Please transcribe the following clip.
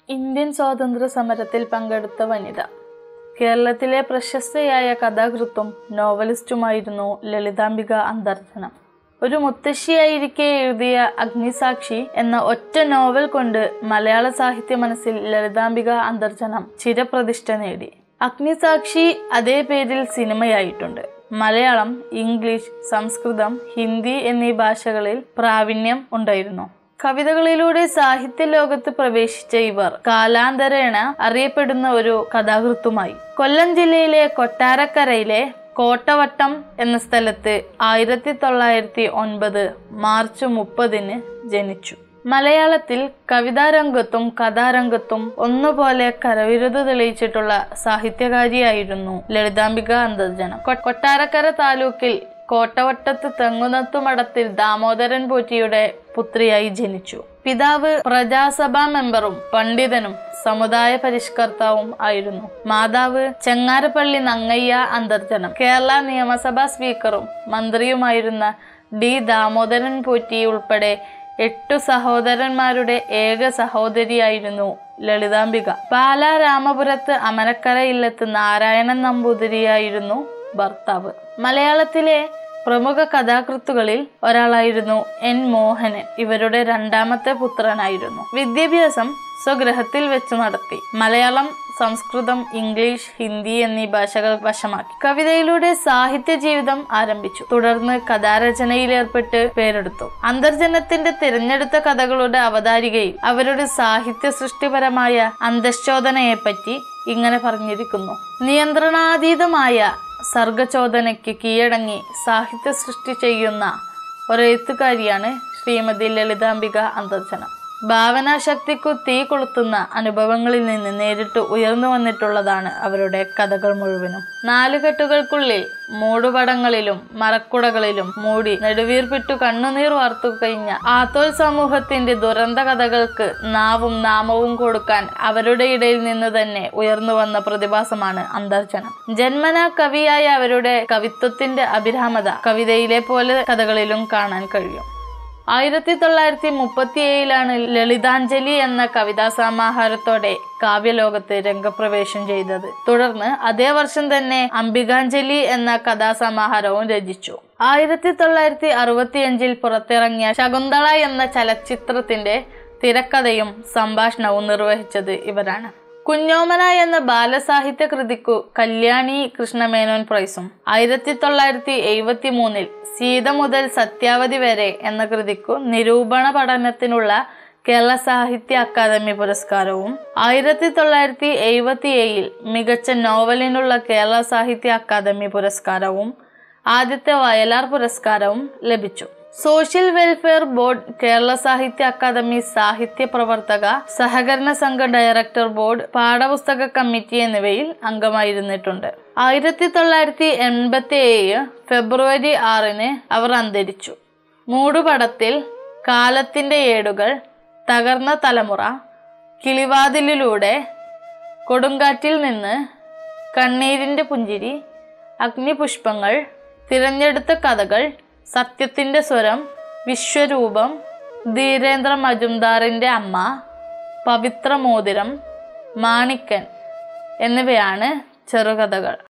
Indian സ്വാതന്ത്ര്യ സമരത്തിൽ പങ്കെടുത്ത വനിത കേരളത്തിലെ പ്രശസ്തയായ കഥാകൃത്തും നോവലിസ്റ്റുമായിരുന്നു ലളിതാംബിക അന്തർജനം ഒരു മുത്തശ്ശിയായിരിക്കെ എഴുതിയ അഗ്നിസാക്ഷി എന്ന ഒറ്റ നോവൽ കൊണ്ട് മലയാള സാഹിത്യ മനസ്സിൽ ലളിതാംബിക അന്തർജനം ചിരപ്രതിഷ്ഠ നേടി അഗ്നിസാക്ഷി അതേ പേരിൽ സിനിമയായിട്ടുണ്ട് മലയാളം ഇംഗ്ലീഷ് സംസ്കൃതം ഹിന്ദി എന്നീ ഭാഷകളിൽ പ്രാവീണ്യം ഉണ്ടായിരുന്നു കവിതകളിലൂടെ സാഹിത്യ ലോകത്ത് പ്രവേശിച്ച ഇവർ കാലാന്തരേണ അറിയപ്പെടുന്ന ഒരു കഥാകൃത്തുമായി കൊല്ലം ജില്ലയിലെ കൊട്ടാരക്കരയിലെ കോട്ടവട്ടം എന്ന സ്ഥലത്ത് ആയിരത്തി തൊള്ളായിരത്തി ഒൻപത് മാർച്ച് മുപ്പതിന് ജനിച്ചു മലയാളത്തിൽ കവിതാരംഗത്തും കഥാരംഗത്തും ഒന്നുപോലെ കരവിരുത് തെളിയിച്ചിട്ടുള്ള സാഹിത്യകാരിയായിരുന്നു ലളിതാംബിക അന്തർജനം കൊ- കൊട്ടാരക്കര താലൂക്കിൽ കോട്ടവട്ടത്ത് തെങ്ങുനത്തുമടത്തിൽ ദാമോദരൻ പോറ്റിയുടെ പുത്രിയായി ജനിച്ചു പിതാവ് പ്രജാസഭാ മെമ്പറും പണ്ഡിതനും സമുദായ പരിഷ്കർത്താവും ആയിരുന്നു മാതാവ് ചെങ്ങാരപ്പള്ളി നങ്ങയ്യ അന്തർജനം കേരള നിയമസഭാ സ്പീക്കറും മന്ത്രിയുമായിരുന്ന ഡി ദാമോദരൻ പോറ്റി ഉൾപ്പെടെ എട്ടു സഹോദരന്മാരുടെ ഏക സഹോദരിയായിരുന്നു ലളിതാംബിക പാലാ രാമപുരത്ത് അമരക്കര ഇല്ലത്ത് നാരായണൻ നമ്പൂതിരിയായിരുന്നു ഭർത്താവ് മലയാളത്തിലെ പ്രമുഖ കഥാകൃത്തുകളിൽ ഒരാളായിരുന്നു എൻ മോഹനൻ ഇവരുടെ രണ്ടാമത്തെ പുത്രനായിരുന്നു വിദ്യാഭ്യാസം സ്വഗ്രഹത്തിൽ വെച്ച് നടത്തി മലയാളം സംസ്കൃതം ഇംഗ്ലീഷ് ഹിന്ദി എന്നീ ഭാഷകൾ വശമാക്കി കവിതയിലൂടെ സാഹിത്യ ജീവിതം ആരംഭിച്ചു തുടർന്ന് കഥാരചനയിലേർപ്പെട്ട് പേരെടുത്തു അന്തർജനത്തിന്റെ തിരഞ്ഞെടുത്ത കഥകളുടെ അവതാരികയിൽ അവരുടെ സാഹിത്യ സൃഷ്ടിപരമായ അന്തശ്ചോദനയെപ്പറ്റി ഇങ്ങനെ പറഞ്ഞിരിക്കുന്നു നിയന്ത്രണാതീതമായ സർഗചോദനയ്ക്ക് കീഴടങ്ങി സാഹിത്യ സൃഷ്ടി ചെയ്യുന്ന ഒരെഴുത്തുകാരിയാണ് ശ്രീമതി ലളിതാംബിക അന്തർജനം ഭാവനാശക്തിക്കു തീ കൊളുത്തുന്ന അനുഭവങ്ങളിൽ നിന്ന് നേരിട്ട് ഉയർന്നു വന്നിട്ടുള്ളതാണ് അവരുടെ കഥകൾ മുഴുവനും നാലുകെട്ടുകൾക്കുള്ളിൽ മൂടുപടങ്ങളിലും മറക്കുടകളിലും മൂടി നെടുവീർപ്പിട്ടു കണ്ണുനീർ വാർത്തു കഴിഞ്ഞ ആത്തോൽ സമൂഹത്തിന്റെ ദുരന്ത കഥകൾക്ക് നാവും നാമവും കൊടുക്കാൻ അവരുടെ ഇടയിൽ നിന്ന് തന്നെ ഉയർന്നു വന്ന പ്രതിഭാസമാണ് അന്തർജനം ജന്മനാ കവിയായ അവരുടെ കവിത്വത്തിന്റെ അഭിരാമത കവിതയിലെ പോലെ കഥകളിലും കാണാൻ കഴിയും ആയിരത്തി തൊള്ളായിരത്തി മുപ്പത്തി ഏഴിലാണ് ലളിതാഞ്ജലി എന്ന കവിതാ സമാഹാരത്തോടെ കാവ്യലോകത്ത് രംഗപ്രവേശം ചെയ്തത് തുടർന്ന് അതേ വർഷം തന്നെ അംബികാഞ്ജലി എന്ന കഥാസമാഹാരവും രചിച്ചു ആയിരത്തി തൊള്ളായിരത്തി അറുപത്തിയഞ്ചിൽ പുറത്തിറങ്ങിയ ശകുന്തള എന്ന ചലച്ചിത്രത്തിന്റെ തിരക്കഥയും സംഭാഷണവും നിർവഹിച്ചത് ഇവരാണ് കുഞ്ഞോമന എന്ന ബാലസാഹിത്യ കൃതിക്കു കല്യാണി കൃഷ്ണമേനോൻ പ്രൈസും ആയിരത്തി തൊള്ളായിരത്തി എഴുപത്തി മൂന്നിൽ സീത മുതൽ സത്യാവധി വരെ എന്ന കൃതിക്കു നിരൂപണ പഠനത്തിനുള്ള കേരള സാഹിത്യ അക്കാദമി പുരസ്കാരവും ആയിരത്തി തൊള്ളായിരത്തി എഴുപത്തി ഏഴിൽ മികച്ച നോവലിനുള്ള കേരള സാഹിത്യ അക്കാദമി പുരസ്കാരവും ആദ്യത്തെ വയലാർ പുരസ്കാരവും ലഭിച്ചു സോഷ്യൽ വെൽഫെയർ ബോർഡ് കേരള സാഹിത്യ അക്കാദമി സാഹിത്യ പ്രവർത്തക സഹകരണ സംഘ ഡയറക്ടർ ബോർഡ് പാഠപുസ്തക കമ്മിറ്റി എന്നിവയിൽ അംഗമായിരുന്നിട്ടുണ്ട് ആയിരത്തി തൊള്ളായിരത്തി എൺപത്തി ഏഴ് ഫെബ്രുവരി ആറിന് അവർ അന്തരിച്ചു മൂടുപടത്തിൽ കാലത്തിന്റെ ഏടുകൾ തകർന്ന തലമുറ കിളിവാതിലിലൂടെ കൊടുങ്കാറ്റിൽ നിന്ന് കണ്ണീരിന്റെ പുഞ്ചിരി അഗ്നിപുഷ്പങ്ങൾ തിരഞ്ഞെടുത്ത കഥകൾ സത്യത്തിന്റെ സ്വരം വിശ്വരൂപം ധീരേന്ദ്ര മജുംദാറിന്റെ അമ്മ പവിത്ര മോതിരം മാണിക്കൻ എന്നിവയാണ് ചെറുകഥകൾ